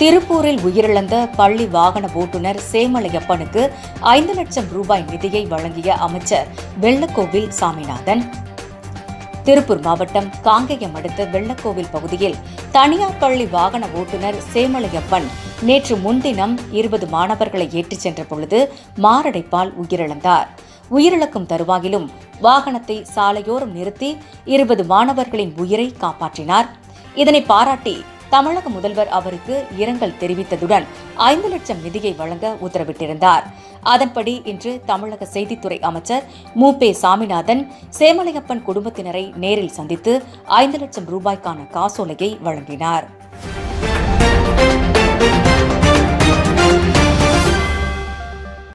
திருப்பூரில் உயிரிழந்த பள்ளி வாகன ஓட்டுநர் சேமலையப்பனுக்கு ஐந்து லட்சம் ரூபாய் நிதியை வழங்கிய அமைச்சர் வெள்ளக்கோவில் சாமிநாதன் திருப்பூர் மாவட்டம் காங்கேயம் அடுத்த வெள்ளக்கோவில் பகுதியில் தனியார் பள்ளி வாகன ஓட்டுநர் சேமலையப்பன் நேற்று முன்தினம் இருபது மாணவர்களை ஏற்றிச் சென்ற பொழுது மாரடைப்பால் உயிரிழந்தார் உயிரிழக்கும் தருவாயிலும் வாகனத்தை சாலையோரம் நிறுத்தி இருபது மாணவர்களின் உயிரை காப்பாற்றினார் இதனை பாராட்டி தமிழக முதல்வர் அவருக்கு இரங்கல் தெரிவித்ததுடன் ஐந்து லட்சம் நிதியை வழங்க உத்தரவிட்டிருந்தார் அதன்படி இன்று தமிழக செய்தித்துறை அமைச்சர் மு பே சாமிநாதன் சேமலையப்பன் குடும்பத்தினரை நேரில் சந்தித்து ஐந்து லட்சம் ரூபாய்க்கான காசோலையை வழங்கினார்